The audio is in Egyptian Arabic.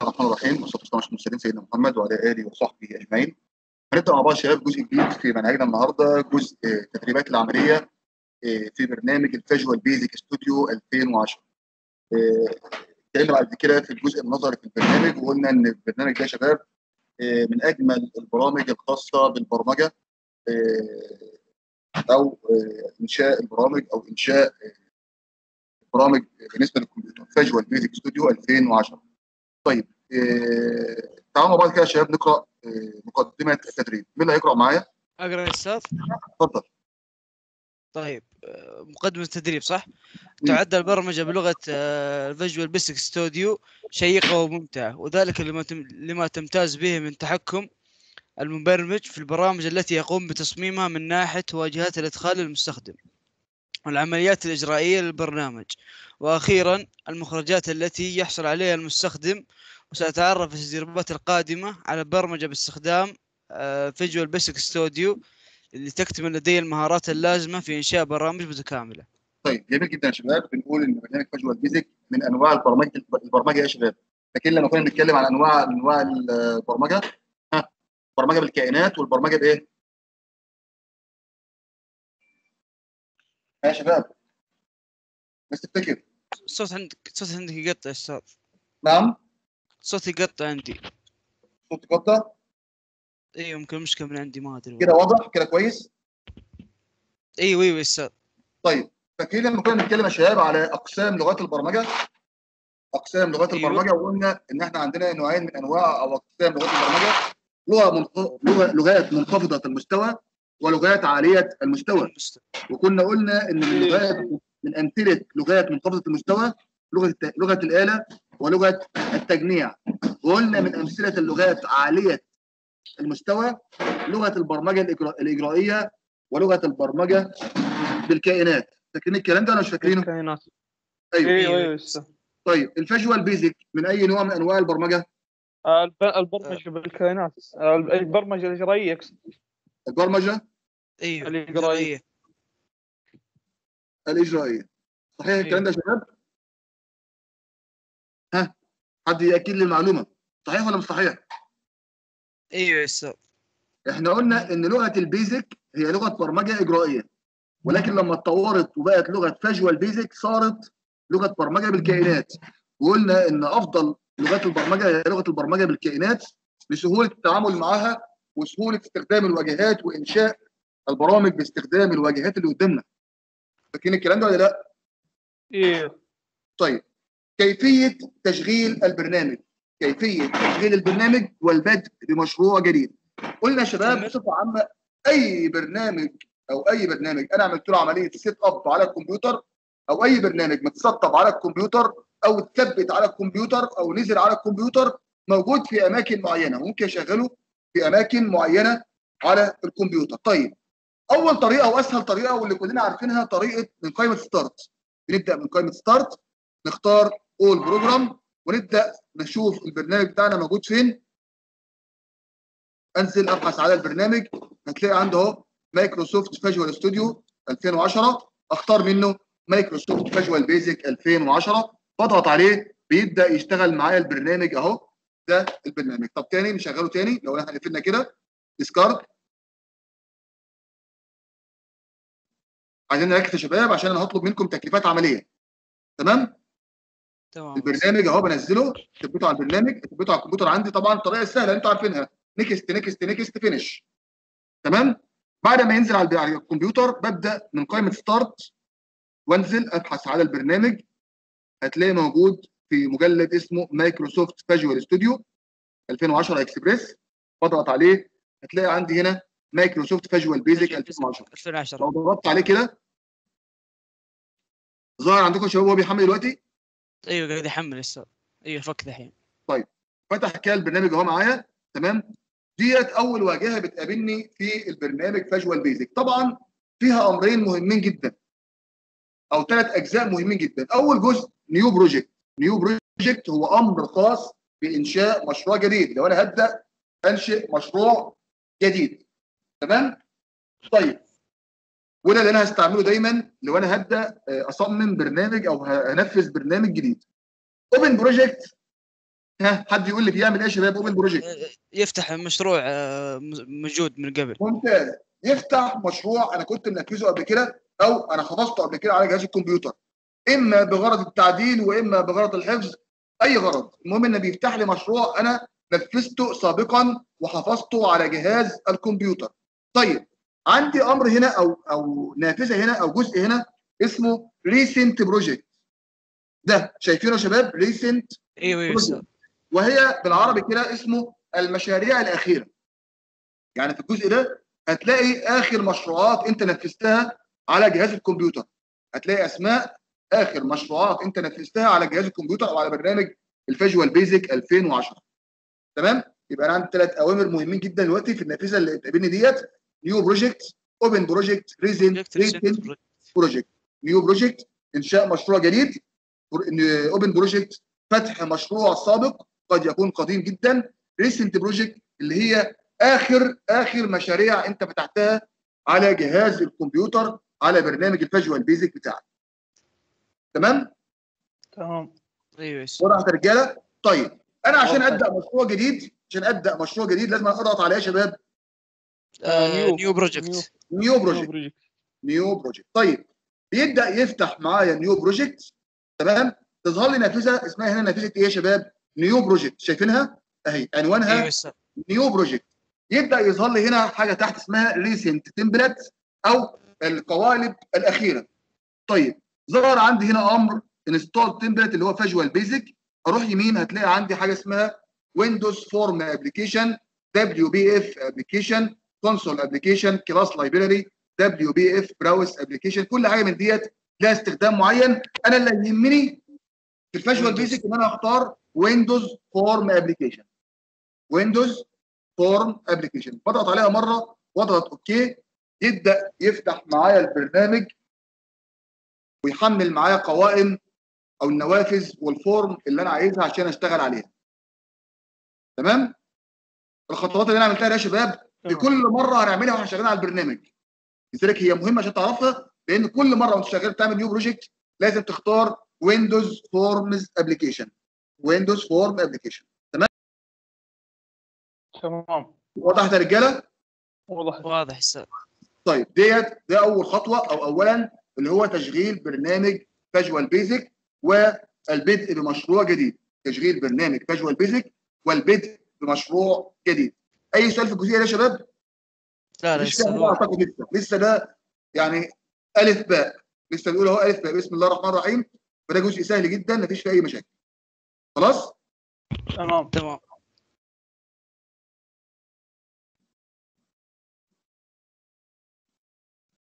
الرحمن الرحيم والصلاه والسلام على المرسلين سيدنا محمد وعلى اله وصحبه اجمعين. هنبدا مع بعض شباب جزء جديد في منهجنا النهارده جزء التدريبات العمليه في برنامج الفيجوال بيزك ستوديو 2010. اتكلمنا بعد كده في الجزء النظري في البرنامج وقلنا ان البرنامج ده يا شباب من اجمل البرامج الخاصه بالبرمجه او انشاء البرامج او انشاء برامج بالنسبه للكمبيوتر فيجوال بيزك ستوديو 2010 طيب تعالوا مع بعض كده يا شباب نقرا مقدمه التدريب مين اللي هيقرا معايا اقرا يا استاذ اتفضل طيب مقدمه التدريب صح تعد البرمجه بلغه الفيجوال بيسك ستوديو شيقه وممتعه وذلك لما لما تمتاز به من تحكم المبرمج في البرامج التي يقوم بتصميمها من ناحيه واجهات الادخال للمستخدم والعمليات الإجرائية للبرنامج وأخيرا المخرجات التي يحصل عليها المستخدم وسأتعرف في التجربات القادمة على البرمجة باستخدام فيجوال بيسك ستوديو اللي تكتمل لدي المهارات اللازمة في إنشاء برامج متكاملة طيب جميل جدا يا شباب بنقول ان برنامج فيجوال بيزك من انواع البرمجه البرمجه يا شباب لكن لما كنا بنتكلم عن انواع انواع البرمجه ها برمجه بالكائنات والبرمجه بايه؟ يا شباب بس تفتكر الصوت عندك الصوت عندك يقطع يا استاذ نعم الصوت يقطع عندي صوت قطع اي يمكن مشكله من عندي ما ادري كده واضح كده كويس ايوه ايوه يا استاذ طيب فاكرين لما كنا بنتكلم يا شباب على اقسام لغات البرمجه اقسام لغات أيوة. البرمجه وقلنا ان احنا عندنا نوعين من انواع او اقسام لغات البرمجه لغه منخ... لغه لغات منخفضه المستوى ولغات عاليه المستوى وكنا قلنا ان من لغات من امثله لغات منخفضه المستوى لغه الت... لغه الاله ولغه التجميع وقلنا من امثله اللغات عاليه المستوى لغه البرمجه الإجرا... الاجرائيه ولغه البرمجه بالكائنات فاكرين الكلام ده ولا مش فاكرينه؟ كائنات ايوه ايوه ايوه أستاذ. طيب الفيجوال بيزك من اي نوع من انواع البرمجه؟ آه، الب- البرمجه بالكائنات آه، البرمجه الاجرائيه أقصد. البرمجه ايوه الإجرائية. إجرائية. الاجرائيه صحيح الكلام ده يا شباب؟ ها حد ياكد لي المعلومه صحيح ولا مش صحيح؟ ايوه يا استاذ احنا قلنا ان لغه البيزك هي لغه برمجه اجرائيه ولكن لما اتطورت وبقت لغه فيجوال بيزك صارت لغه برمجه بالكائنات وقلنا ان افضل لغات البرمجه هي لغه البرمجه بالكائنات لسهوله التعامل معها وسهوله استخدام الواجهات وانشاء البرامج باستخدام الواجهات اللي قدامنا فاكرين الكلام ده ولا لا؟ ايوه طيب كيفيه تشغيل البرنامج كيفيه تشغيل البرنامج والبدء بمشروع جديد قلنا يا شباب تمام. بصفه عامه اي برنامج او اي برنامج انا عملت له عمليه سيت اب على الكمبيوتر او اي برنامج متسطب على الكمبيوتر او اتثبت على الكمبيوتر او نزل على الكمبيوتر موجود في اماكن معينه ممكن اشغله في اماكن معينه على الكمبيوتر طيب اول طريقه واسهل طريقه واللي كلنا عارفينها طريقه من قائمه ستارت بنبدا من قائمه ستارت نختار اول بروجرام ونبدا نشوف البرنامج بتاعنا موجود فين انزل ابحث على البرنامج هتلاقي عنده اهو مايكروسوفت فيجوال ستوديو 2010 اختار منه مايكروسوفت فيجوال بيزك 2010 بضغط عليه بيبدا يشتغل معايا البرنامج اهو ده البرنامج طب تاني نشغله تاني لو احنا قفلنا كده ديسكارد عايزين نركز يا شباب عشان انا هطلب منكم تكليفات عمليه تمام تمام البرنامج اهو بنزله تثبته على البرنامج تثبته على الكمبيوتر عندي طبعا الطريقه السهله اللي انتوا عارفينها نكست نكست نكست فينش تمام بعد ما ينزل على على الكمبيوتر ببدا من قائمه ستارت وانزل ابحث على البرنامج هتلاقي موجود في مجلد اسمه مايكروسوفت فيجوال ستوديو 2010 اكسبريس بضغط عليه هتلاقي عندي هنا مايكروسوفت فيجوال بيزك 2010 2010 لو ضغطت عليه كده ظاهر عندكم يا شباب وهو بيحمل دلوقتي ايوه قاعد يحمل يا استاذ ايوه فك الحين فتح كده البرنامج اهو معايا تمام ديت اول واجهه بتقابلني في البرنامج فيجوال بيزك طبعا فيها امرين مهمين جدا او ثلاث اجزاء مهمين جدا اول جزء نيو بروجكت نيو بروجكت هو امر خاص بانشاء مشروع جديد لو انا هبدا انشئ مشروع جديد تمام طيب وده اللي انا هستعمله دايما لو انا هبدا آه، اصمم برنامج او هنفذ برنامج جديد اوبن بروجكت ها حد يقول لي بيعمل ايه يا شباب اوبن بروجكت آه، يفتح مشروع آه، م- موجود من قبل ممتاز يفتح مشروع انا كنت منفذه قبل كده او انا حفظته قبل كده على جهاز الكمبيوتر اما بغرض التعديل واما بغرض الحفظ اي غرض المهم انه بيفتح لي مشروع انا نفذته سابقا وحفظته على جهاز الكمبيوتر طيب عندي امر هنا او او نافذه هنا او جزء هنا اسمه ريسنت بروجكت ده شايفينه يا شباب ريسنت ايوه ايوه أستاذ. وهي بالعربي كده اسمه المشاريع الاخيره يعني في الجزء ده هتلاقي اخر مشروعات انت نفذتها على جهاز الكمبيوتر هتلاقي اسماء اخر مشروعات انت نفذتها على جهاز الكمبيوتر او على برنامج الفيجوال بيزك 2010 تمام يبقى انا عندي ثلاث اوامر مهمين جدا دلوقتي في النافذه اللي بتقابلني ديت نيو بروجكت اوبن بروجكت ريزن Project recent بروجكت نيو بروجكت انشاء مشروع جديد اوبن بروجكت فتح مشروع سابق قد يكون قديم جدا ريسنت بروجكت اللي هي اخر اخر مشاريع انت فتحتها على جهاز الكمبيوتر على برنامج الفيجوال بيزك بتاعك تمام تمام ايوه يا أستاذ. وضعت رجاله طيب انا عشان واضح. ابدا مشروع جديد عشان ابدا مشروع جديد لازم اضغط عليه يا شباب آه، نيو. نيو بروجكت نيو بروجكت بروجكت نيو بروجكت طيب بيبدا يفتح معايا نيو بروجكت تمام تظهر لي نافذه اسمها هنا نافذه ايه يا شباب نيو بروجكت شايفينها اهي ايوه عنوانها يا أستاذ. نيو بروجكت يبدا يظهر لي هنا حاجه تحت اسمها ريسنت تمبلت او القوالب الاخيره طيب ظهر عندي هنا امر انستول تمبلت اللي هو فيجوال بيزك اروح يمين هتلاقي عندي حاجه اسمها ويندوز فورم ابلكيشن دبليو بي اف ابلكيشن كونسول ابلكيشن كلاس لايبراري دبليو بي اف براوس ابلكيشن كل حاجه من ديت لها استخدام معين انا اللي يهمني في الفيجوال Windows. بيزك ان انا اختار ويندوز فورم ابلكيشن ويندوز فورم ابلكيشن بضغط عليها مره واضغط اوكي يبدا يفتح معايا البرنامج ويحمل معايا قوائم او النوافذ والفورم اللي انا عايزها عشان اشتغل عليها تمام الخطوات اللي انا عملتها دي يا شباب في كل مره هنعملها واحنا شغالين على البرنامج لذلك هي مهمه عشان تعرفها لان كل مره وانت شغال بتعمل نيو بروجكت لازم تختار ويندوز فورمز ابلكيشن ويندوز فورم ابلكيشن تمام وضحت يا رجاله واضح واضح أستاذ. طيب ديت ده اول خطوه او اولا اللي هو تشغيل برنامج فيجوال بيزك والبدء بمشروع جديد تشغيل برنامج فيجوال بيزك والبدء بمشروع جديد اي سؤال في الجزئيه دي يا شباب لا لا مش فاهم أستاذ. اعتقد لسه لسه ده يعني الف باء لسه بيقول اهو الف باء بسم الله الرحمن الرحيم فده جزء سهل جدا مفيش فيه اي مشاكل خلاص تمام تمام